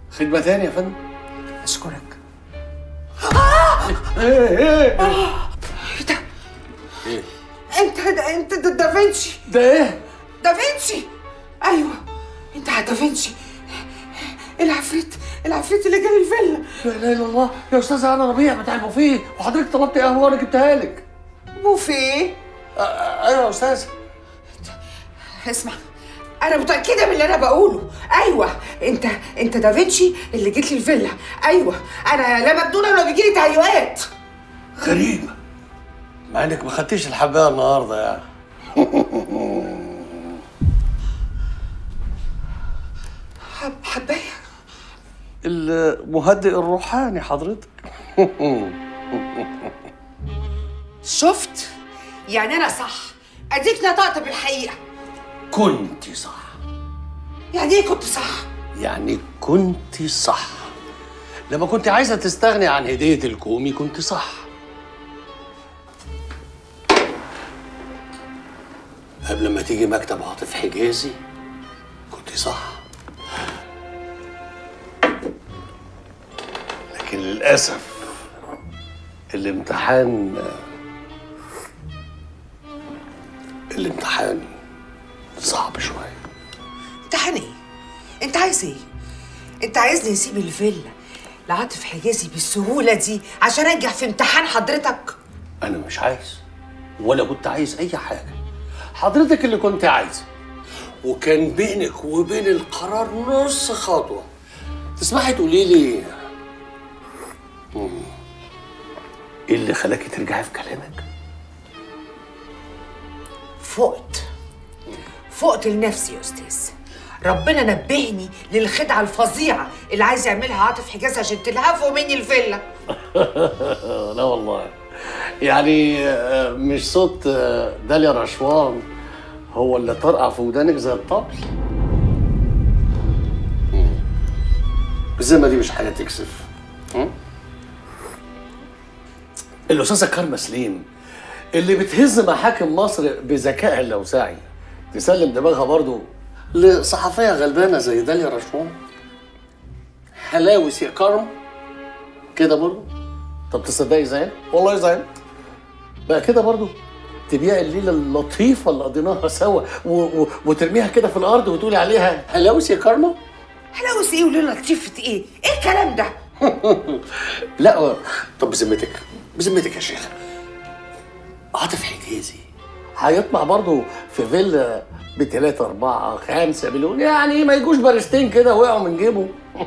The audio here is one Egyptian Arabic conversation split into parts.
خدمه تاني يا فندم اشكرك ايه ايه ايه ده ايه انت ده انت ده دافنشي ده ايه دافنشي ايوه انت دافنشي العفريت العفريت اللي جالي الفيلا لا اله الا الله يا استاذه انا ربيع بتاع البوفيه وحضرتك طلبت قهوه وانا جبتها لك بوفيه آه، آه، ايوه يا استاذه اسمع انا متاكده من اللي انا بقوله ايوه انت انت دافنشي اللي جيت لي الفيلا ايوه انا لا مجنونه ولا بيجيلي تهيؤات غريب مع انك ما خدتيش الحبايه النهارده يعني حب حبايه المهدئ الروحاني حضرتك شفت يعني انا صح اديك نطقت بالحقيقه كنت صح يعني ايه كنت صح يعني كنت صح لما كنت عايزه تستغني عن هديه الكومي كنت صح قبل ما تيجي مكتب عاطف حجازي كنت صح لكن للاسف الامتحان الامتحان صعب شويه امتحان ايه انت عايز ايه انت عايزني اسيب الفيلا لعاطف حجازي بالسهوله دي عشان انجح في امتحان حضرتك انا مش عايز ولا كنت عايز اي حاجه حضرتك اللي كنت عايزه وكان بينك وبين القرار نص خطوه تسمحي تقولي لي مم. ايه اللي خلاكي ترجعي في كلامك فقت فقت لنفسي يا استاذ ربنا نبهني للخدعه الفظيعه اللي عايز يعملها عاطف حجاز عشان تلهفوا مني الفيلا لا والله يعني آه، مش صوت آه، داليا رشوان هو اللي طرقع في ودانك زي الطبل مم. الذمه دي مش حاجه تكسف مم؟ الاستاذه كارما سليم اللي بتهز محاكم مصر بذكائها اللوسعي تسلم دماغها برضو لصحفيه غلبانه زي داليا رشوان هلاوس يا كرم كده برضو طب تصدقي زين والله زين بقى كده برضو تبيعي الليله اللطيفه اللي قضيناها سوا و... و... وترميها كده في الارض وتقولي عليها هلاوس يا كارما حلاوه ايه وليله لطيفه ايه ايه الكلام ده لا طب بذمتك بذمتك يا شيخ عاطف حجازي هيطمع برضه في فيلا بتلاتة أربعة خمسة مليون يعني ما يجوش بارستين كده وقعوا من جيبه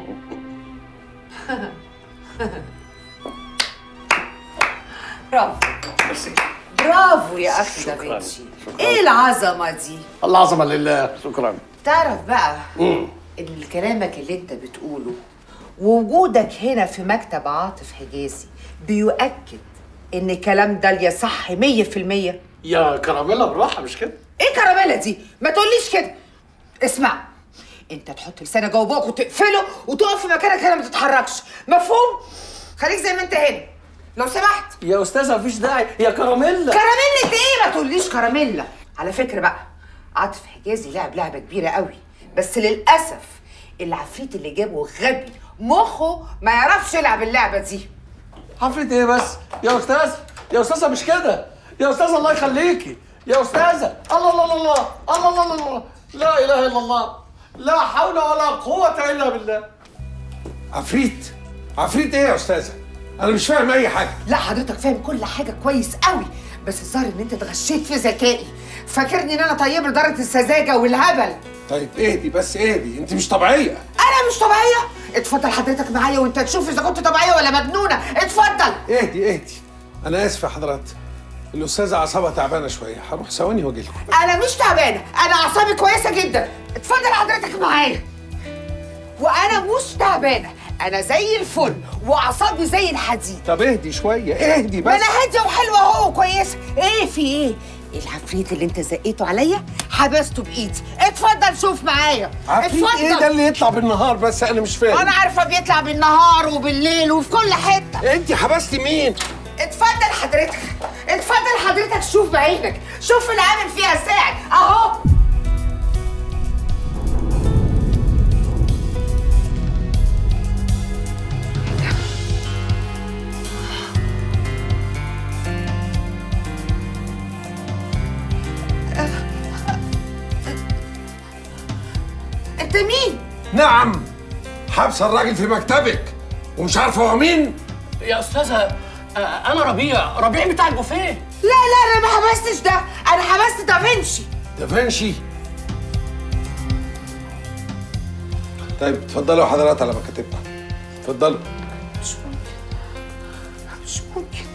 برافو بس برافو يا اخي دافنشي ايه العظمه دي العظمة لله شكرا تعرف بقى مم. ان كلامك اللي انت بتقوله ووجودك هنا في مكتب عاطف حجازي بيؤكد ان كلام داليا صح 100% ايه يا كراميلا بالراحة مش كده كراميلا دي ما تقوليش كده اسمع انت تحط لسانك جوه بوقك وتقفله وتقف في مكانك هنا ما تتحركش مفهوم خليك زي ما انت هنا لو سمحت يا أستاذة مفيش داعي يا كراميلا كراميلا ايه ما تقوليش كراميلا على فكره بقى عاطف حجازي لعب لعبه كبيره قوي بس للاسف العفريت اللي جابه غبي مخه ما يعرفش يلعب اللعبه دي عفريت ايه بس يا استاذ يا استاذه مش كده يا استاذه الله يخليكي يا استاذه الله الله الله الله الله الله الله لا اله الا الله لا حول ولا قوه الا بالله عفريت عفريت ايه يا استاذه انا مش فاهم اي حاجه لا حضرتك فاهم كل حاجه كويس قوي بس الظاهر ان انت اتغشيت في ذكائي فاكرني ان انا طيب لدرجه السذاجه والهبل طيب اهدي بس اهدي انت مش طبيعيه انا مش طبيعيه اتفضل حضرتك معايا وانت تشوف اذا كنت طبيعيه ولا مجنونه اتفضل اهدي اهدي انا اسف يا حضرات الاستاذه اعصابها تعبانه شويه هروح ثواني واجي لكم انا مش تعبانه انا اعصابي كويسه جدا اتفضل حضرتك معايا وانا مش تعبانه انا زي الفل واعصابي زي الحديد طب اهدي شويه اهدي ما بس انا هاديه وحلوه اهو كويسه ايه في ايه العفريت اللي انت زقيته عليا حبسته بايدي اتفضل شوف معايا عفريت ايه ده اللي يطلع بالنهار بس انا مش فاهم انا عارفه بيطلع بالنهار وبالليل وفي كل حته انت حبستي مين اتفضل حضرتك اتفضل حضرتك شوف بعينك شوف اللي عامل فيها ساعد اهو نعم حبس الراجل في مكتبك ومش عارفه هو مين يا استاذه آه، انا ربيع ربيع بتاع البوفيه لا لا انا ما حبستش ده انا حبست دافنشي دافنشي طيب اتفضلوا حضرات على مكاتبكم اتفضلوا مش ممكن مش ممكن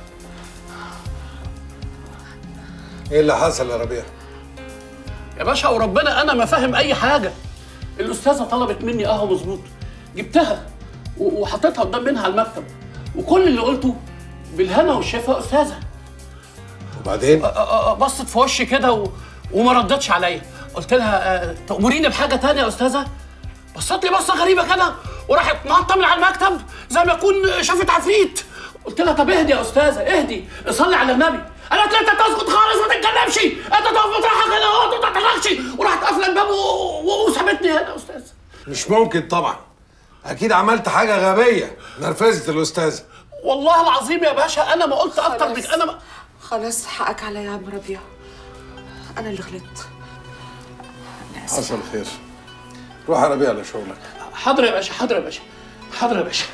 ايه اللي حصل يا ربيع يا باشا وربنا انا ما فاهم اي حاجه الاستاذه طلبت مني قهوه مظبوط جبتها و- وحطيتها قدام منها على المكتب وكل اللي قلته بالهنا والشفا يا استاذه وبعدين أ- أ- بصت في وشي كده و... وما ردتش عليا قلت لها أه، تأمريني بحاجه تانية يا استاذه بصت لي بصه غريبه كده وراحت نطه من على المكتب زي ما يكون شافت عفريت قلت لها طب اهدي يا استاذه اهدي صلي على النبي قالت لي انت تسكت خالص ما تتكلمش انت تقف مطرحك هنا اهو ما تتحركش وراحت قافله الباب و- و- وسابتني هنا يا استاذه مش ممكن طبعا اكيد عملت حاجه غبيه نرفزت الاستاذه والله العظيم يا باشا انا ما قلت اكتر من خلاص. انا ما... خلاص حقك عليا يا عم ربيع انا اللي غلطت انا اسفه حصل خير روح يا ربيع على شغلك حاضر يا باشا حاضر يا باشا حاضر يا باشا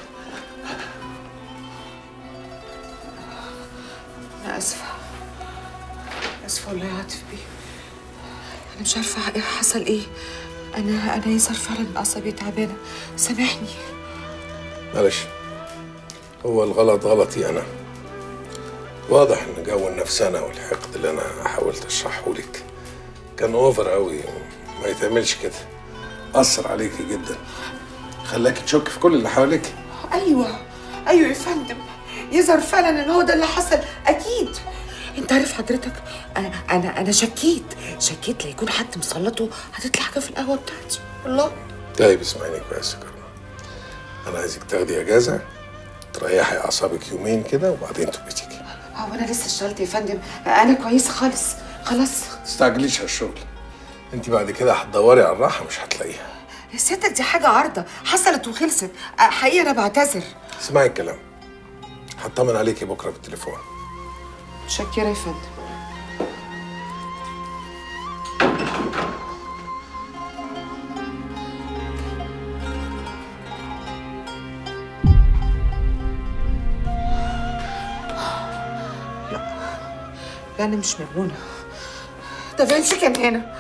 انا اسفه اسفه والله يا عاطف بيه انا مش عارفه إيه حصل ايه انا انا يظهر فعلا اعصابي تعبانه سامحني معلش هو الغلط غلطي انا واضح ان جو النفسانه والحقد اللي انا حاولت اشرحه لك كان اوفر قوي ما يتعملش كده اثر عليكي جدا خلاكي تشك في كل اللي حواليك ايوه ايوه يا فندم يظهر فعلا ان هو ده اللي حصل اكيد انت عارف حضرتك انا انا انا شكيت شكيت لا يكون حد مسلطه هتطلع حاجه في القهوه بتاعتي والله طيب اسمعيني كويس يا كرمة انا عايزك تاخدي اجازه تريحي اعصابك يومين كده وبعدين تبقي تيجي هو انا لسه اشتغلت يا فندم انا كويسه خالص خلاص تستعجليش على الشغل انت بعد كده هتدوري على الراحه مش هتلاقيها سيادتك دي حاجه عارضه حصلت وخلصت أه، حقيقه انا بعتذر اسمعي الكلام هطمن عليكي بكره بالتليفون متشكره يا فندم لا لا انا مش مجنونه دافنشي كان هنا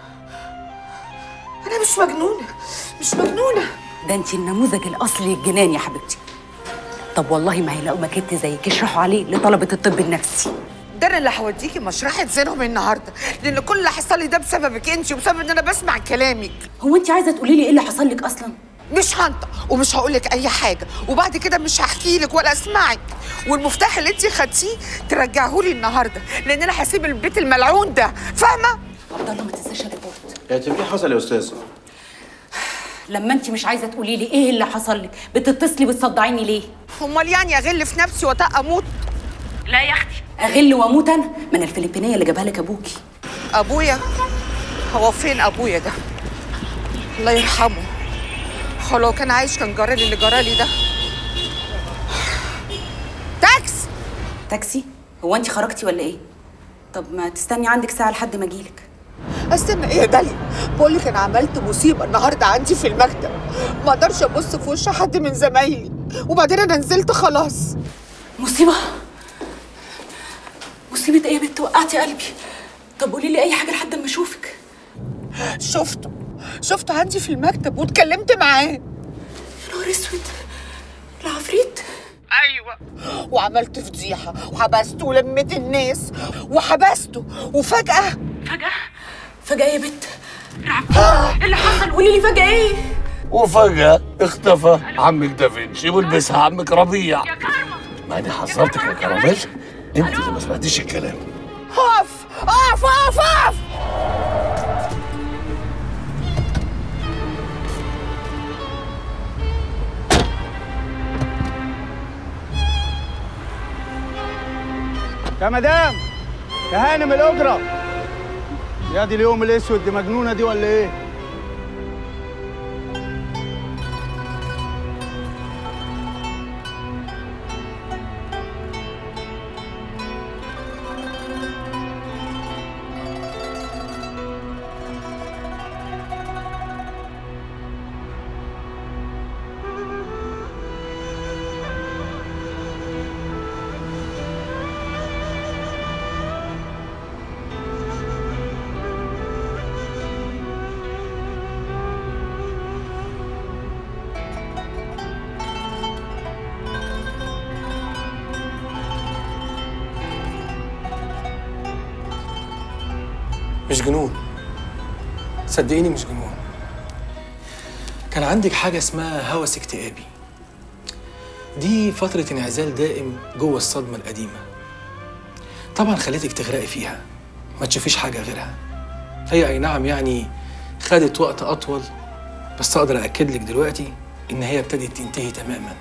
انا مش مجنونه مش مجنونه ده انت النموذج الاصلي للجنان يا حبيبتي طب والله ما هيلاقوا مكت زيك يشرحوا عليه لطلبه الطب النفسي ده انا اللي هوديكي مشرحة زينهم النهارده لان كل اللي حصل لي ده بسببك انت وبسبب ان انا بسمع كلامك هو انت عايزه تقولي لي ايه اللي حصل لك اصلا مش هنطق ومش هقول لك اي حاجه وبعد كده مش هحكي لك ولا اسمعك والمفتاح اللي انت خدتيه ترجعه لي النهارده لان انا هسيب البيت الملعون ده فاهمه عبد الله ما تنساش الريبورت يا تبقى حصل يا استاذ لما انت مش عايزه تقولي لي ايه اللي حصل لك بتتصلي بتصدعيني ليه امال يعني اغل في نفسي وطق اموت لا يا اختي اغل واموت انا ما انا الفلبينيه اللي جابها لك ابوكي ابويا هو فين ابويا ده الله يرحمه هو لو كان عايش كان جرالي اللي جرالي ده تاكس تاكسي هو انت خرجتي ولا ايه طب ما تستني عندك ساعه لحد ما اجيلك استنى ايه يا داليا بقول لك انا عملت مصيبه النهارده عندي في المكتب ما اقدرش ابص في وش حد من زمايلي وبعدين انا نزلت خلاص مصيبه مصيبه ايه يا بنت وقعتي قلبي طب قولي لي اي حاجه لحد ما اشوفك شفته شفته عندي في المكتب واتكلمت معاه يا نهار اسود العفريت ايوه وعملت فضيحه وحبسته ولميت الناس وحبسته وفجاه فجاه فجاه يا بنت العفريت ايه اللي حصل قولي لي فجاه ايه وفجأة اختفى عمك دافنشي ولبسها عمك ربيع ما انا حذرتك يا كراميل انت اللي ما سمعتيش الكلام اقف اقف اقف اقف يا مدام يا هانم الاجره يا دي اليوم الاسود دي مجنونه دي ولا ايه مش جنون صدقيني مش جنون كان عندك حاجة اسمها هوس اكتئابي دي فترة انعزال دائم جوه الصدمة القديمة طبعا خليتك تغرقي فيها ما تشوفيش حاجة غيرها هي أي نعم يعني خدت وقت أطول بس أقدر أكد لك دلوقتي إن هي ابتدت تنتهي تماما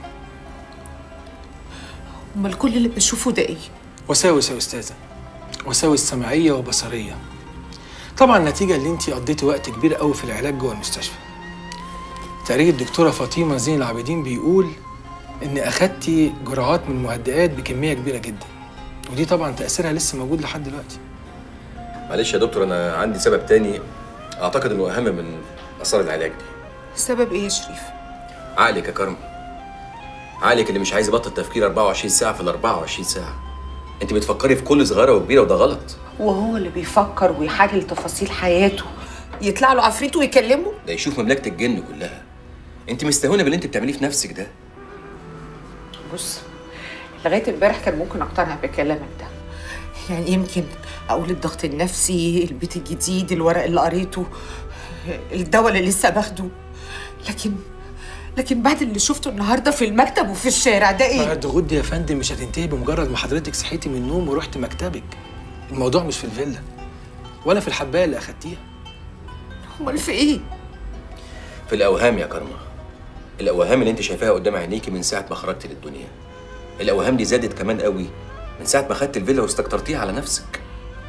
امال كل اللي بشوفه ده ايه وساوس يا أستاذة وساوس سمعية وبصرية طبعا نتيجة اللي انت قضيتي وقت كبير قوي في العلاج جوه المستشفى تقرير الدكتورة فاطمة زين العابدين بيقول إن أخدتي جرعات من المهدئات بكمية كبيرة جدا ودي طبعا تأثيرها لسه موجود لحد دلوقتي معلش يا دكتور انا عندي سبب تاني اعتقد انه اهم من اثار العلاج دي سبب ايه يا شريف عقلك يا كرم عقلك اللي مش عايز يبطل تفكير 24 ساعه في ال 24 ساعه انت بتفكري في كل صغيره وكبيره وده غلط وهو اللي بيفكر ويحلل تفاصيل حياته يطلع له عفريت ويكلمه ده يشوف مملكه الجن كلها انت مستهونه باللي انت بتعمليه في نفسك ده بص لغايه امبارح كان ممكن اقتنع بكلامك ده يعني يمكن اقول الضغط النفسي البيت الجديد الورق اللي قريته الدواء اللي لسه باخده لكن لكن بعد اللي شفته النهارده في المكتب وفي الشارع ده مع ايه الضغوط دي يا فندم مش هتنتهي بمجرد ما حضرتك صحيتي من النوم ورحت مكتبك الموضوع مش في الفيلا ولا في الحبايه اللي اخدتيها امال في ايه في الاوهام يا كرمه الاوهام اللي انت شايفاها قدام عينيكي من ساعه ما خرجت للدنيا الاوهام دي زادت كمان قوي من ساعه ما خدت الفيلا واستكترتيها على نفسك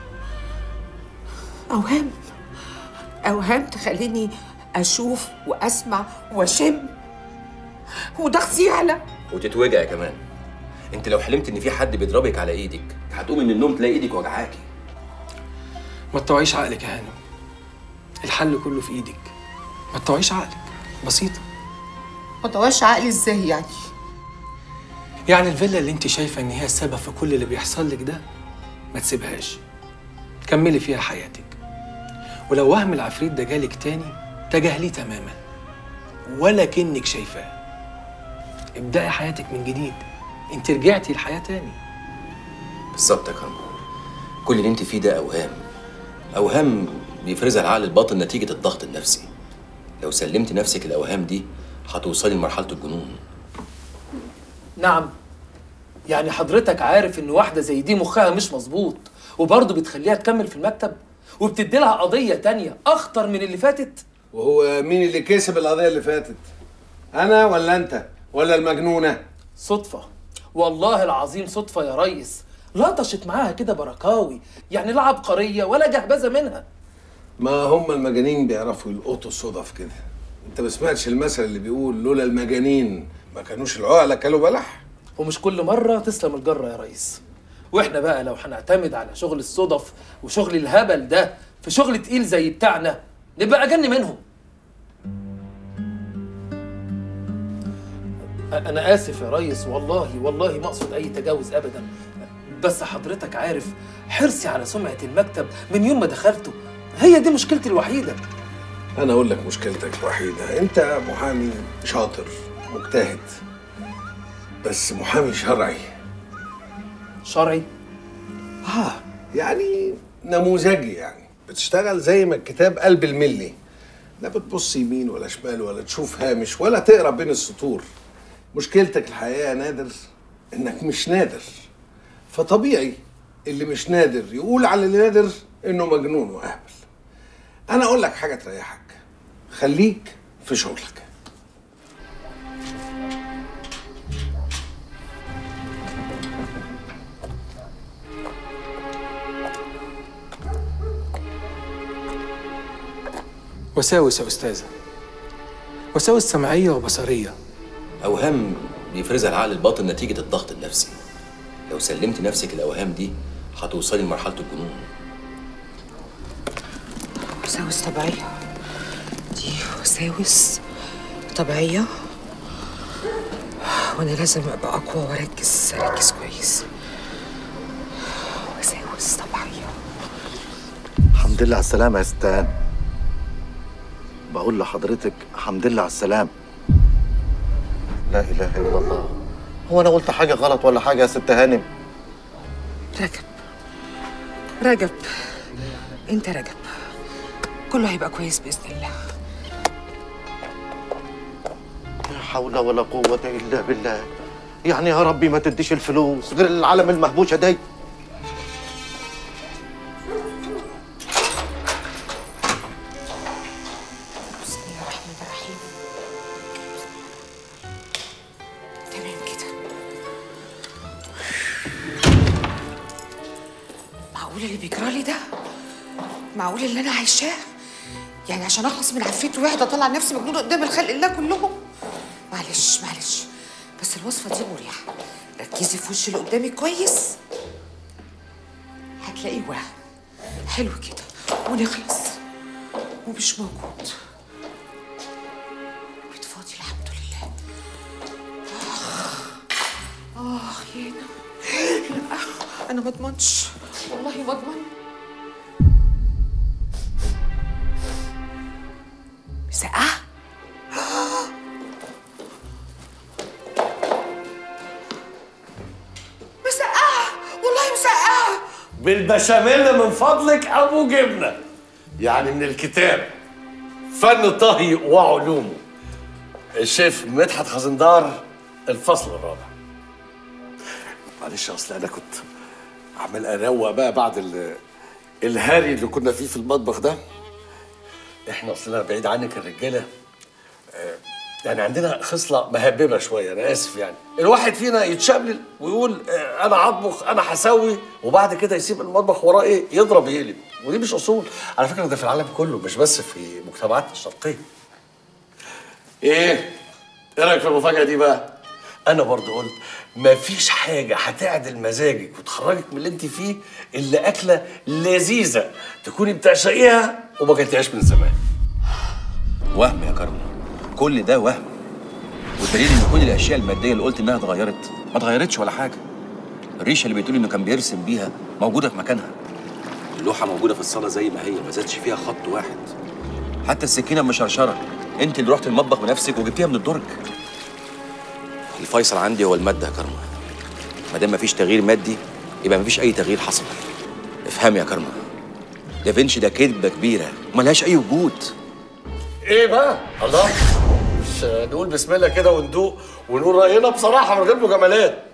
اوهام اوهام تخليني اشوف واسمع واشم وضغطي يعلى وتتوجعي كمان انت لو حلمت ان في حد بيضربك على ايدك هتقومي من النوم تلاقي ايدك وجعاكي ما تطوعيش عقلك يا هانم الحل كله في ايدك ما تطوعيش عقلك بسيطه ما طواش عقلي ازاي يعني يعني الفيلا اللي انت شايفه ان هي السبب في كل اللي بيحصل لك ده ما تسيبهاش كملي فيها حياتك ولو وهم العفريت ده جالك تاني تجاهليه تماما ولا كأنك شايفاه ابدأي حياتك من جديد انت رجعتي الحياة تاني بالظبط يا كرم كل اللي انت فيه ده اوهام اوهام بيفرزها العقل الباطن نتيجه الضغط النفسي لو سلمت نفسك الاوهام دي هتوصلي لمرحله الجنون نعم يعني حضرتك عارف ان واحدة زي دي مخها مش مظبوط وبرضه بتخليها تكمل في المكتب وبتدي لها قضية تانية أخطر من اللي فاتت وهو مين اللي كسب القضيه اللي فاتت انا ولا انت ولا المجنونه صدفة والله العظيم صدفة يا ريس لطشت معاها كده بركاوي يعني لا عبقرية ولا جهبذة منها ما هم المجانين بيعرفوا يلقطوا الصدف كده انت ما سمعتش المثل اللي بيقول لولا المجانين ما كانوش العقلاء كلوا بلح ومش كل مرة تسلم الجرة يا ريس واحنا بقى لو هنعتمد على شغل الصدف وشغل الهبل ده في شغل تقيل زي بتاعنا نبقى أجن منهم أ- أنا آسف يا ريس والله والله ما أقصد أي تجاوز أبدا بس حضرتك عارف حرصي على سمعة المكتب من يوم ما دخلته هي دي مشكلتي الوحيدة انا اقول لك مشكلتك الوحيده انت محامي شاطر مجتهد بس محامي شرعي شرعي اه يعني نموذجي يعني بتشتغل زي ما الكتاب قلب الملي لا بتبص يمين ولا شمال ولا تشوف هامش ولا تقرا بين السطور مشكلتك الحقيقه يا نادر انك مش نادر فطبيعي اللي مش نادر يقول على اللي نادر انه مجنون واهبل انا اقول لك حاجه تريحك خليك في شغلك وساوس يا أستاذة وساوس سمعية وبصرية اوهام بيفرزها العقل الباطن نتيجه الضغط النفسي لو سلمت نفسك الاوهام دي هتوصلي لمرحله الجنون وساوس طبيعية دي وساوس طبيعية وانا لازم ابقى اقوى واركز اركز كويس وساوس طبيعية الحمد لله على السلامة يا ست هانم بقول لحضرتك الحمد لله على السلامة لا إله إلا الله هو أنا قلت حاجة غلط ولا حاجة يا ست هانم؟ رجب رجب انت رجب كله هيبقى كويس باذن الله لا حول ولا قوة إلا بالله يعني يا ربي ما تديش الفلوس غير العالم المهبوشة دي بسم الله الرحمن الرحيم تمام كده معقول اللي بيجرالي ده معقول اللي انا عايشاه يعني عشان اخلص من عفريت واحد اطلع نفسي مجنونه قدام الخلق الله كلهم معلش معلش بس الوصفه دي مريحه ركزي في وش اللي قدامك كويس هتلاقيه وهم حلو كده ونخلص ومش موجود بيت فاضي الحمد لله آه آه يانا لا أنا ما أضمنش والله ما أضمن مسقعة مسقعة والله مسقعة بالبشاميل من فضلك ابو جبنه يعني من الكتاب فن الطهي وعلومه الشيف مدحت خزندار الفصل الرابع معلش اصل انا كنت عمال اروق بقى بعد ال- الهاري اللي كنا فيه في المطبخ ده احنا اصلنا بعيد عنك الرجاله آه، يعني عندنا خصله مهببه شويه انا اسف يعني الواحد فينا يتشمل ويقول آه، انا هطبخ انا هسوي وبعد كده يسيب المطبخ وراه ايه يضرب يقلب ودي مش اصول على فكره ده في العالم كله مش بس في مجتمعاتنا الشرقيه ايه ايه رايك في المفاجاه دي بقى انا برضو قلت مفيش حاجه هتعدل مزاجك وتخرجك من اللي انت فيه الا اكله لذيذه تكوني بتعشقيها وما كلتيهاش من زمان وهم يا كرم كل ده وهم والدليل ان كل الاشياء الماديه اللي قلت انها اتغيرت ما اتغيرتش ولا حاجه الريشه اللي بتقول انه كان بيرسم بيها موجوده في مكانها اللوحه موجوده في الصاله زي ما هي ما زادش فيها خط واحد حتى السكينه مشرشره انت اللي رحت المطبخ بنفسك وجبتيها من الدرج الفيصل عندي هو الماده يا كرمه ما دام مفيش تغيير مادي يبقى مفيش اي تغيير حصل افهم يا كرمه دافنشي ده كذبه كبيره وملهاش اي وجود ايه بقى الله مش نقول بسم الله كده وندوق ونقول راينا بصراحه من غير مجاملات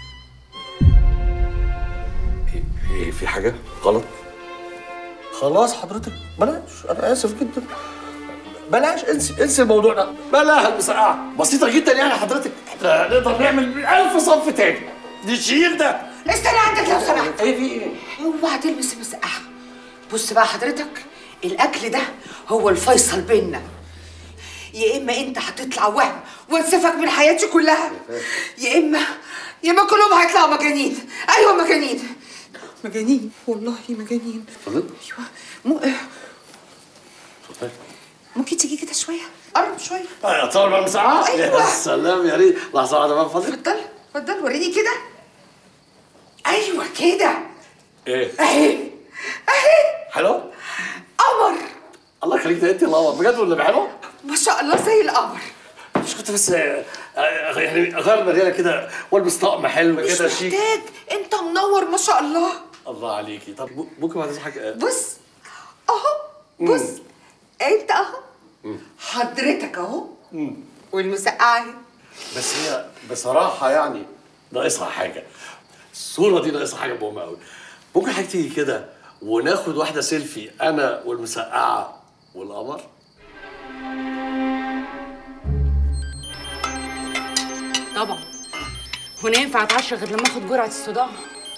ايه ايه في حاجه غلط خلاص حضرتك بلاش انا اسف جدا بلاش انسي انسي الموضوع ده بلاها المسقعه بسيطه جدا يعني حضرتك احنا نقدر نعمل ألف صف تاني نشيل ده استنى عندك لو سمحت ايه في ايه اوعى تلمس المسقعة بص بقى حضرتك الاكل ده هو الفيصل بينا يا اما انت هتطلع وهم وانسفك من حياتي كلها يا اما يا اما كلهم هيطلعوا مجانين ايوه مجانين مجانين والله مجانين اتفضل ايوه مو... اتفضل ممكن تيجي كده شويه قرب شويه اتصور مع المسقعه أيوة. يا سلام يا ريت لحظه واحده بقى فاضل اتفضل اتفضل وريني كده ايوه كده ايه اهي اهي حلو قمر الله يخليك ده انت القمر بجد ولا بحلو ما شاء الله زي القمر مش كنت بس آه، آه، يعني اغير مليانه كده والبس طقم حلو مش كده شيك محتاج انت منور ما شاء الله الله عليكي طب ممكن بعد اذنك حاجه بص اهو بص انت اهو حضرتك اهو والمسقعه اهي بس هي بصراحه يعني ناقصها حاجه الصوره دي ناقصها حاجه مهمه قوي ممكن حاجه تيجي كده وناخد واحده سيلفي انا والمسقعه والقمر طبعا هنا ينفع اتعشى غير لما اخد جرعه الصداع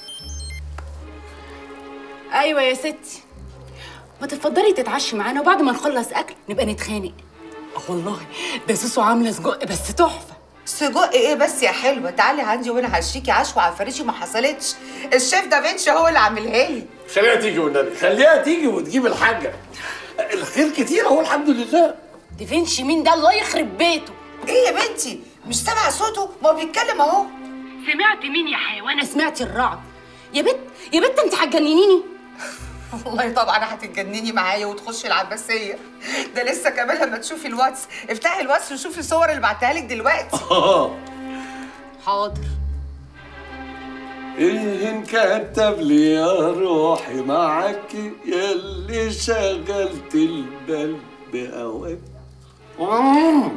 ايوه يا ستي ما تفضلي تتعشي معانا وبعد ما نخلص اكل نبقى نتخانق اه والله ده سوسو عامله سجق بس تحفه سجق ايه بس يا حلوه تعالي عندي وانا هشيكي عشوه عفاريتي ما حصلتش الشيف دافنشي هو اللي عاملها لي خليها تيجي والنبي خليها تيجي وتجيب الحاجه الخير كتير اهو الحمد لله دافنشي مين ده الله يخرب بيته ايه يا بنتي مش سامعه صوته ما هو بيتكلم اهو سمعت مين يا حيوانه سمعتي الرعد يا بت يا بت انت هتجننيني والله طبعا هتتجنني معايا وتخشي العباسيه ده لسه كمان لما تشوفي الواتس افتحي الواتس وشوفي الصور اللي بعتها لك دلوقتي اه حاضر ايه انكتب لي يا روحي معاك يا اللي شغلت البال بهواك مم.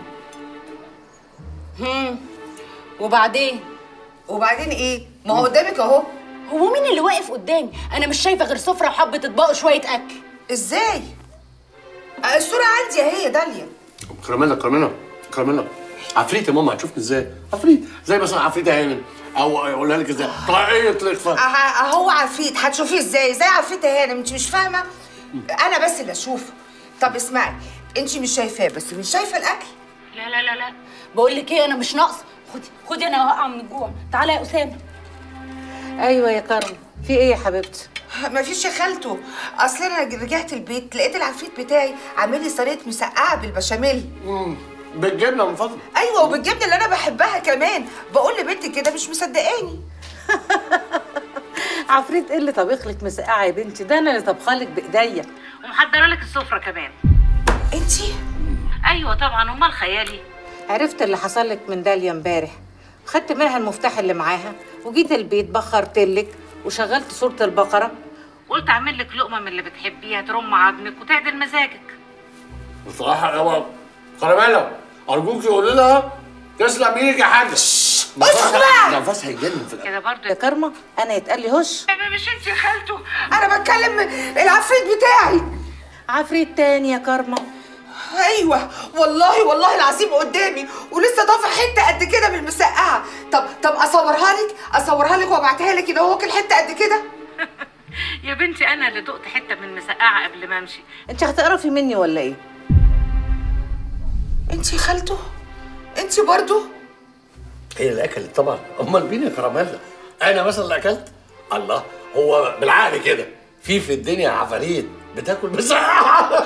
هم وبعدين وبعدين ايه ما هو قدامك اهو هو مين اللي واقف قدامي انا مش شايفه غير سفره وحبه اطباق وشويه اكل ازاي آه، الصوره عندي اهي يا داليا كراميلا كراميلا كراميلا عفريت يا ماما هتشوفني ازاي عفريت زي مثلا عفريت هانم او اقولها لك ازاي طاقية الاخفاء أه- هو عفريت هتشوفيه ازاي زي عفريت هانم انت مش فاهمه انا بس اللي اشوفه طب اسمعي انت مش شايفاه بس مش شايفه الاكل لا لا لا لا بقول لك ايه انا مش ناقصه خدي خدي انا هقع من الجوع تعالى يا اسامه ايوه يا كرم في ايه يا حبيبتي مفيش يا خالته اصل انا رجعت البيت لقيت العفريت بتاعي عامل لي صينيه مسقعه بالبشاميل بالجبنه من فضلك ايوه وبالجبنه اللي انا بحبها كمان بقول لبنتي كده مش مصدقاني عفريت ايه اللي طبخ لك مسقعه يا بنتي ده انا اللي طبخه لك بايديا ومحضره لك السفره كمان انتي ايوه طبعا امال خيالي عرفت اللي حصل لك من داليا امبارح خدت منها المفتاح اللي معاها وجيت البيت بخرت لك وشغلت صوره البقره قلت اعمل لك لقمه من اللي بتحبيها ترم عظمك وتعدل مزاجك بصراحه يا ماما كراميلا ارجوك قولي لها تسلم ايدك يا حاجه نفسها نفسها هيجنن في كده برضو يا كرمه انا يتقال لي هش مش انت يا خالته انا بتكلم العفريت بتاعي عفريت تاني يا كرمه ايوه والله والله العظيم قدامي ولسه طافح حته قد كده من المسقعه طب طب اصورها لك اصورها لك وابعتها لك كده هو كل حته قد كده يا بنتي انا اللي دقت حته من مسقعه قبل ما امشي انت هتقرفي مني ولا ايه انت يا خالته انت برضو هي اللي اكلت طبعا امال مين يا كراميلا انا مثلا اللي اكلت الله هو بالعقل كده في في الدنيا عفاريت بتاكل مسقعه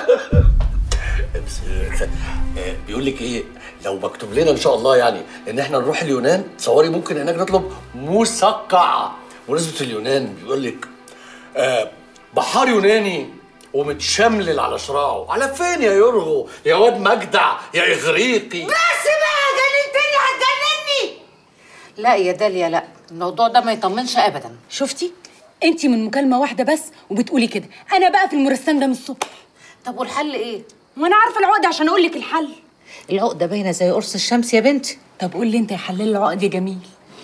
بس آه، بيقول لك ايه لو مكتوب لنا ان شاء الله يعني ان احنا نروح اليونان تصوري ممكن هناك نطلب مسقعه بمناسبه اليونان بيقول لك آه بحار يوناني ومتشملل على شراعه على فين يا يرغو يا واد مجدع يا اغريقي بس بقى جننتني هتجنني لا يا داليا لا الموضوع ده ما يطمنش ابدا شفتي انت من مكالمه واحده بس وبتقولي كده انا بقى في المرسام ده من الصبح طب والحل ايه وانا عارفه العقده عشان اقول لك الحل العقده باينه زي قرص الشمس يا بنتي طب قول لي انت يا حلال العقد يا جميل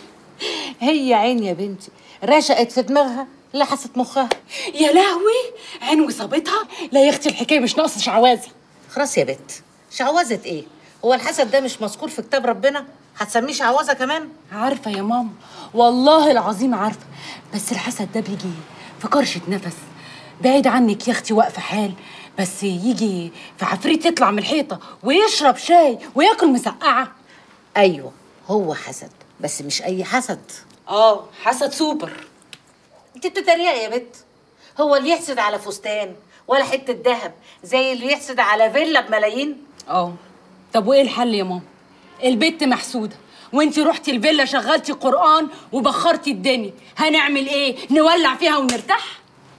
هي عين يا بنتي رشقت في دماغها لحست مخها يا لهوي عين وصابتها لا يا اختي الحكايه مش ناقصه شعوذه خلاص يا بنت شعوذة ايه هو الحسد ده مش مذكور في كتاب ربنا هتسميه شعوذة كمان عارفه يا ماما والله العظيم عارفه بس الحسد ده بيجي في كرشه نفس بعيد عنك يا اختي واقفه حال بس يجي في عفريت يطلع من الحيطه ويشرب شاي وياكل مسقعه ايوه هو حسد بس مش اي حسد اه حسد سوبر انت بتتريقي يا بت هو اللي يحسد على فستان ولا حته ذهب زي اللي يحسد على فيلا بملايين اه طب وايه الحل يا ماما البت محسوده وانتي رحتي الفيلا شغلتي قران وبخرتي الدنيا هنعمل ايه نولع فيها ونرتاح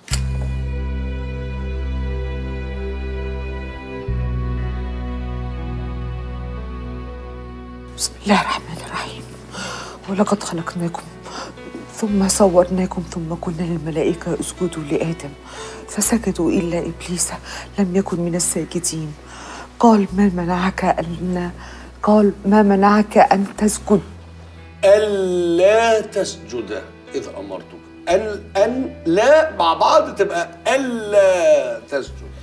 بسم الله الرحمن الرحيم ولقد خلقناكم ثم صورناكم ثم قلنا للملائكة اسجدوا لآدم فسجدوا إلا إبليس لم يكن من الساجدين قال ما منعك أن قال ما منعك أن تسجد ألا تسجد إذ أمرتك أن أن لا مع بعض تبقى ألا تسجد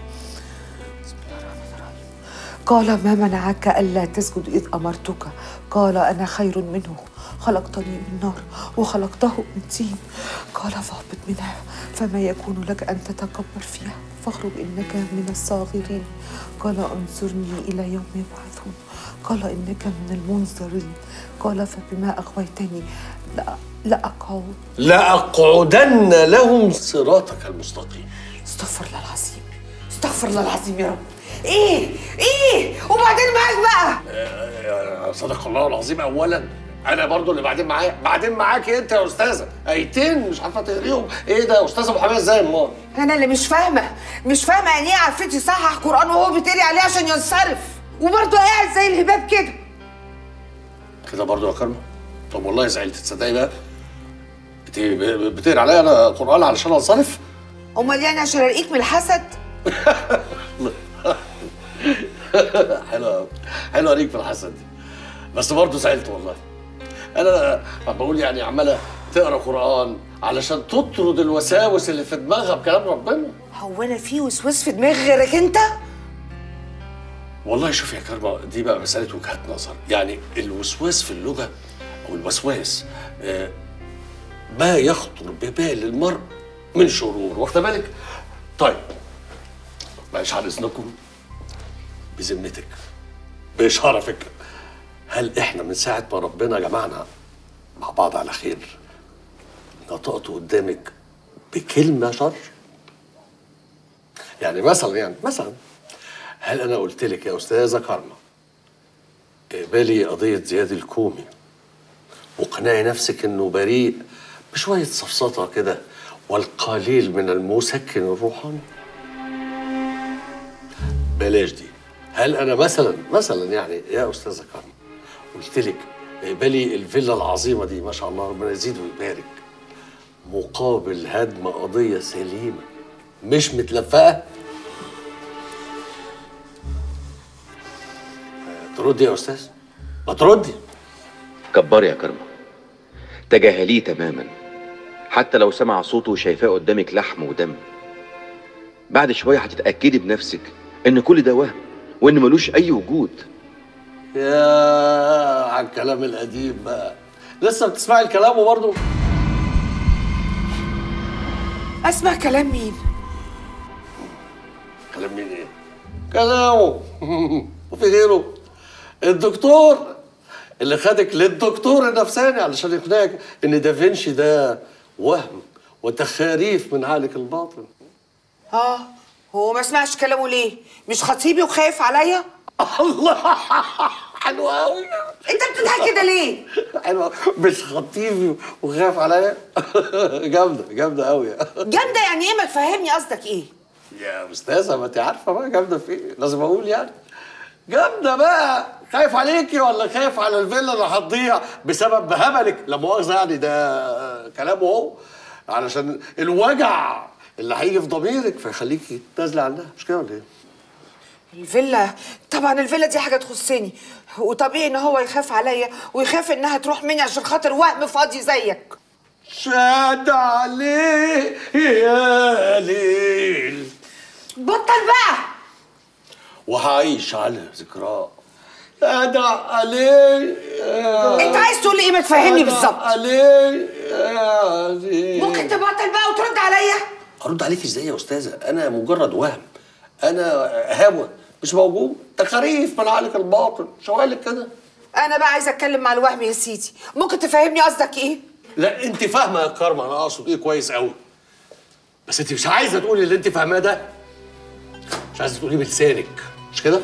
قال ما منعك ألا تسجد إذ أمرتك قال أنا خير منه خلقتني من نار وخلقته من طين قال فاهبط منها فما يكون لك أن تتكبر فيها فاخرج إنك من الصاغرين قال انظرني إلى يوم يبعثون قال إنك من المنذرين قال فبما أغويتني لا لأقعد لأقعدن لهم صراطك المستقيم استغفر الله العظيم استغفر الله العظيم يا رب ايه ايه وبعدين معاك بقى آه، صدق الله العظيم أولا أنا برضو اللي بعدين معايا بعدين معاك أنت يا أستاذة آيتين مش عارفة تقريهم إيه ده يا أستاذة أبو حماد إزاي أمال انا اللي مش فاهمه مش فاهمه يعني ايه عفريت يصحح قران وهو بيتقري عليه عشان ينصرف وبرضه قاعد زي الهباب كده كده برضو يا كرمة طب والله زعلت تصدقي بقى انت ب- بتقرا عليا انا قران علشان انصرف امال يعني عشان ارقيك من الحسد حلو قوي حلو عليك في الحسن دي بس برضه زعلت والله انا بقول يعني عماله تقرا قران علشان تطرد الوساوس اللي في دماغها بكلام ربنا هو انا في وسواس في دماغي غيرك انت والله شوف يا كرمه دي بقى مساله وجهات نظر يعني الوسواس في اللغه او الوسواس آه، ما يخطر ببال المرء من شرور واخد بالك طيب معلش على اذنكم بذمتك بشرفك هل احنا من ساعه ما ربنا جمعنا مع بعض على خير نطقت قدامك بكلمه شر يعني مثلا يعني مثلا هل انا قلت لك يا استاذه كارما اقبلي قضيه زياد الكومي واقنعي نفسك انه بريء بشويه سفسطه كده والقليل من المسكن الروحاني بلاش دي هل انا مثلا مثلا يعني يا استاذه كارما قلت لك اقبلي الفيلا العظيمه دي ما شاء الله ربنا يزيد ويبارك مقابل هدم قضيه سليمه مش متلفقه تردي يا استاذ ما تردي كبري يا كرمة تجاهليه تماما حتى لو سمع صوته وشايفاه قدامك لحم ودم بعد شوية هتتأكدي بنفسك إن كل ده وهم وإن ملوش أي وجود يا على الكلام القديم بقى لسه بتسمعي الكلام وبرضه اسمع كلام مين كلام مين ايه؟ كلامه وفي غيره الدكتور اللي خدك للدكتور النفساني علشان يقنعك ان دافنشي ده وهم وتخاريف من عقلك الباطن اه هو ما سمعش كلامه ليه مش خطيبي وخايف عليا الله حلو قوي انت بتضحك كده ليه حلو مش خطيبي وخاف عليا جامده جامده قوي جامده يعني ايه ما تفهمني قصدك ايه يا استاذه ما انت عارفه بقى جامده في ايه لازم اقول يعني جامده بقى خايف عليكي ولا خايف على الفيلا اللي هتضيع بسبب هبلك لا مؤاخذه يعني ده كلامه هو علشان الوجع اللي هيجي في ضميرك فيخليكي تنازلي عنها مش كده ولا ايه؟ الفيلا طبعا الفيلا دي حاجه تخصني وطبيعي ان هو يخاف عليا ويخاف انها تروح مني عشان خاطر وهم فاضي زيك شاد عليه يا ليل بطل بقى وهعيش على ذكراه شاد عليه يا انت عايز تقول ايه ما تفهمني بالظبط عليه يا ليل ممكن تبطل بقى وترد عليا ارد عليك ازاي يا استاذه انا مجرد وهم انا هوى مش موجود تخاريف من عقلك الباطن شوالك كده انا بقى عايزه اتكلم مع الوهم يا سيدي ممكن تفهمني قصدك ايه لا انت فاهمه يا كارما انا اقصد ايه كويس قوي بس انت مش عايزه تقولي اللي انت فاهماه ده مش عايزه تقوليه بلسانك مش كده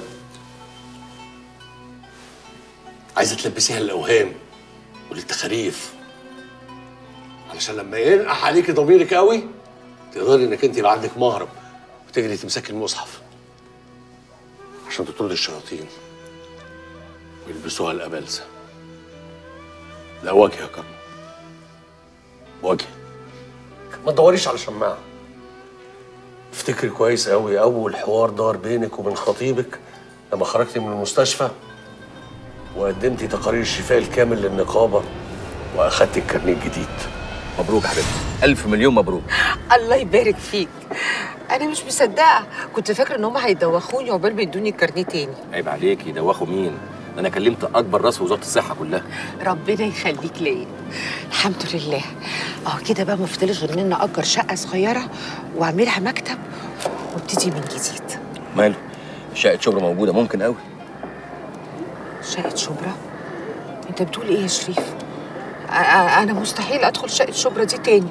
عايزه تلبسيها للاوهام وللتخاريف علشان لما ينقح عليكي ضميرك قوي تقدري انك انت يبقى عندك مهرب وتجري تمسكي المصحف عشان تطردي الشياطين ويلبسوها الابلسه ده وجه يا كرم وجه ما تدوريش على شماعه افتكري كويس قوي اول حوار دار بينك وبين خطيبك لما خرجتي من المستشفى وقدمتي تقارير الشفاء الكامل للنقابه واخدتي الكارنيه الجديد مبروك يا حبيبتي ألف مليون مبروك الله يبارك فيك انا مش مصدقه كنت فاكره ان هم هيدوخوني عقبال ما يدوني الكارنيه تاني عيب عليك يدوخوا مين ده أنا كلمت أكبر راس في وزارة الصحة كلها ربنا يخليك ليا الحمد لله اه كده بقى مفضلش غير ان انا اجر شقه صغيره واعملها مكتب وابتدي من جديد ماله شقة شبرا موجودة ممكن قوي شقه شبرا انت بتقول ايه يا شريف أ- أ- انا مستحيل ادخل شقه شبرا دي تاني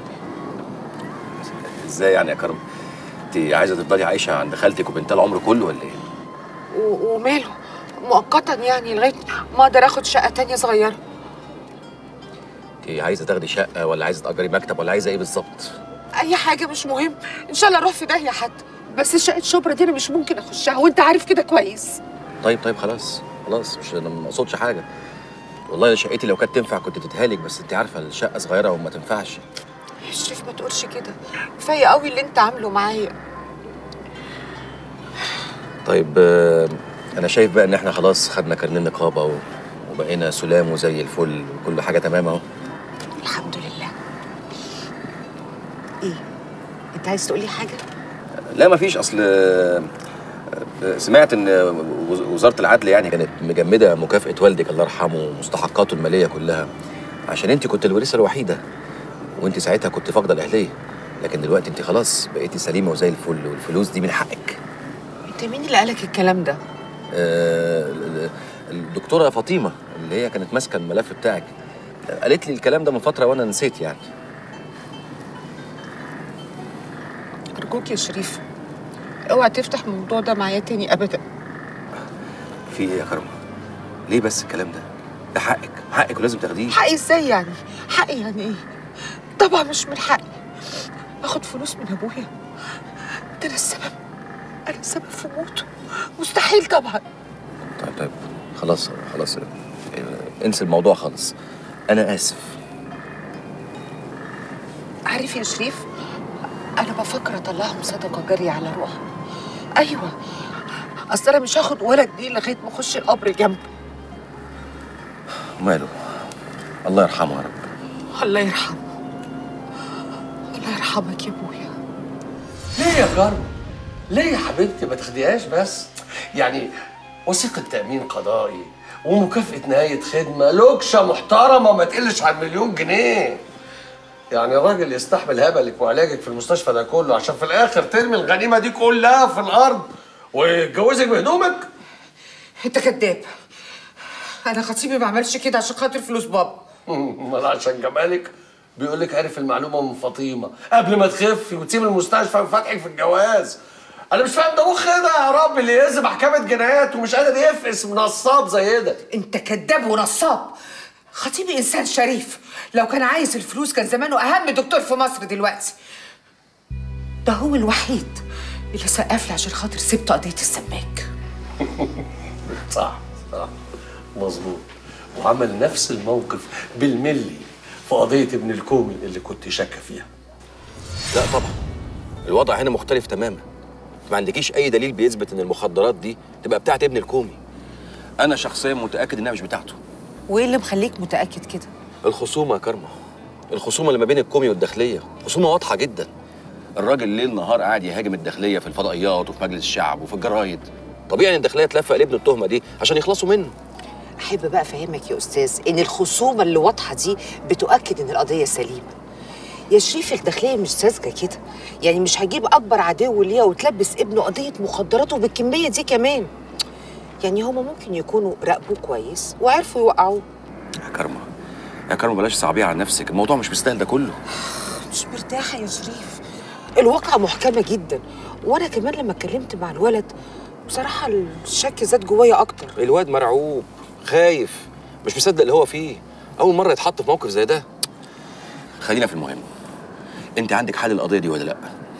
ازاي يعني يا كرم انت عايزة تفضلي عايشة عند خالتك وبنتها العمر كله ولا ايه و- وماله مؤقتا يعني لغايه ما اقدر اخد شقه تانية صغيره انت عايزة تاخدي شقة ولا عايزة تأجري مكتب ولا عايزة ايه بالظبط اي حاجه مش مهم ان شاء الله اروح في داهيه حتى بس شقه شبرا دي انا مش ممكن اخشها وانت عارف كده كويس طيب طيب خلاص خلاص مش انا ما اقصدش حاجة والله شقتي لو كانت تنفع كنت اديتها لك بس انت عارفة الشقة صغيرة وما تنفعش يا شريف ما تقولش كده كفايه قوي اللي انت عامله معايا طيب آه، انا شايف بقى ان احنا خلاص خدنا كارنيه النقابه و- وبقينا سلام وزي الفل وكل حاجه تمام اهو الحمد لله ايه انت عايز تقولي حاجه لا مفيش اصل آه، آه، سمعت ان وز- وزاره العدل يعني كانت مجمده مكافاه والدك الله يرحمه ومستحقاته الماليه كلها عشان انت كنت الوريثه الوحيده وانت ساعتها كنت فاقده الاهليه لكن دلوقتي انت خلاص بقيتي سليمه وزي الفل والفلوس دي من حقك انت مين اللي قالك الكلام ده آه، ال- الدكتوره فاطمه اللي هي كانت ماسكه الملف بتاعك قالت لي الكلام ده من فتره وانا نسيت يعني ارجوك يا شريف اوعى تفتح الموضوع ده معايا تاني ابدا في ايه يا كرم ليه بس الكلام ده ده حقك حقك ولازم تاخديه حقي ازاي يعني حقي يعني ايه طبعا مش من حقي اخد فلوس من ابويا ده انا السبب انا السبب في موته مستحيل طبعا طيب طيب خلاص خلاص آه، انسى الموضوع خالص انا اسف عارف يا شريف انا بفكر اطلعهم صدقه جاريه على روحي ايوه اصل انا مش هاخد ولا جنيه لغايه ما اخش القبر جنبه ماله الله يرحمه يا رب الله يرحمه الله يرحمك يا ابويا ليه يا كارما؟ ليه يا حبيبتي ما تاخديهاش بس؟ يعني وثيقة تأمين قضائي ومكافأة نهاية خدمة لوكشة محترمة ما تقلش عن مليون جنيه يعني الراجل يستحمل هبلك وعلاجك في المستشفى ده كله عشان في الآخر ترمي الغنيمة دي كلها في الأرض ويتجوزك بهدومك؟ انت كذاب انا خطيبي ما عملش كده عشان خاطر فلوس بابا امال عشان جمالك بيقول لك عرف المعلومه من فاطمه قبل ما تخفي وتسيب المستشفى وفتحك في الجواز انا مش فاهم ده مخ ايه ده يا رب اللي يهز محكمه جنايات ومش قادر يفقس نصاب زي ده انت كذاب ونصاب خطيبي انسان شريف لو كان عايز الفلوس كان زمانه اهم دكتور في مصر دلوقتي ده هو الوحيد اللي سقف لي عشان خاطر سبت قضيه السماك صح صح مظبوط وعمل نفس الموقف بالملي في قضيه ابن الكومي اللي كنت شاكه فيها لا طبعا الوضع هنا مختلف تماما ما عندكيش اي دليل بيثبت ان المخدرات دي تبقى بتاعت ابن الكومي انا شخصيا متاكد انها مش بتاعته وايه اللي مخليك متاكد كده الخصومه يا كرمه الخصومه اللي ما بين الكومي والداخليه خصومه واضحه جدا الراجل ليل نهار قاعد يهاجم الداخليه في الفضائيات وفي مجلس الشعب وفي الجرايد طبيعي ان الداخليه تلفق لابن التهمه دي عشان يخلصوا منه احب بقى افهمك يا استاذ ان الخصومه اللي واضحه دي بتؤكد ان القضيه سليمه يا شريف الداخليه مش ساذجه كده يعني مش هجيب اكبر عدو ليها وتلبس ابنه قضيه مخدرات وبالكميه دي كمان يعني هما ممكن يكونوا راقبوه كويس وعرفوا يوقعوه يا كرمه يا كرمه بلاش صعبيه على نفسك الموضوع مش مستاهل ده كله مش مرتاحه يا شريف الواقعة محكمة جدا وانا كمان لما اتكلمت مع الولد بصراحة الشك زاد جوايا اكتر الواد مرعوب خايف مش مصدق اللي هو فيه اول مره يتحط في موقف زي ده خلينا في المهم انت عندك حل القضيه دي ولا لا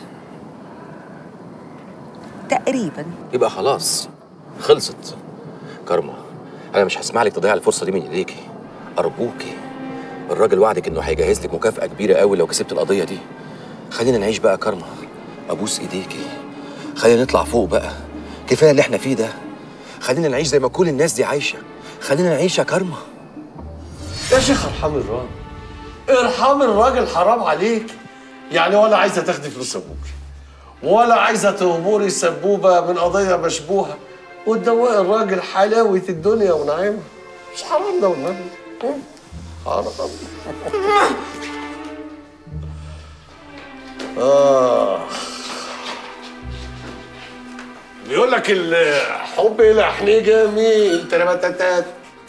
تقريبا يبقى خلاص خلصت كارما انا مش هسمح لك تضيع الفرصه دي من ايديكي ارجوكي الراجل وعدك انه هيجهز لك مكافاه كبيره قوي لو كسبت القضيه دي خلينا نعيش بقى كارما ابوس ايديكي خلينا نطلع فوق بقى كفايه اللي احنا فيه ده خلينا نعيش زي ما كل الناس دي عايشه خلينا نعيش يا كارما يا شيخ ارحمي الراجل ارحمي الراجل حرام عليك يعني ولا عايزه تاخدي فلوس ابوك ولا عايزه تهبوري سبوبه من قضيه مشبوهه وتدوقي الراجل حلاوه الدنيا ونعيمها مش حرام ده والنبي مم. حرام آه بيقول لك الحب لحن جميل تربتتات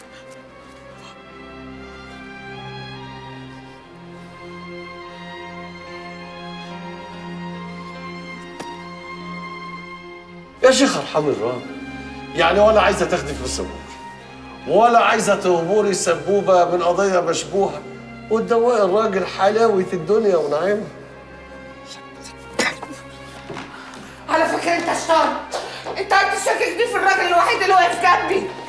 يا شيخ ارحمي الراجل يعني ولا عايزه تاخدي فلوس ابوك ولا عايزه تهبوري سبوبه من قضيه مشبوهه وتدوقي الراجل حلاوه الدنيا ونعيمها على فكرة انت شطان انت قاعد تشككني في الراجل الوحيد اللي واقف جنبي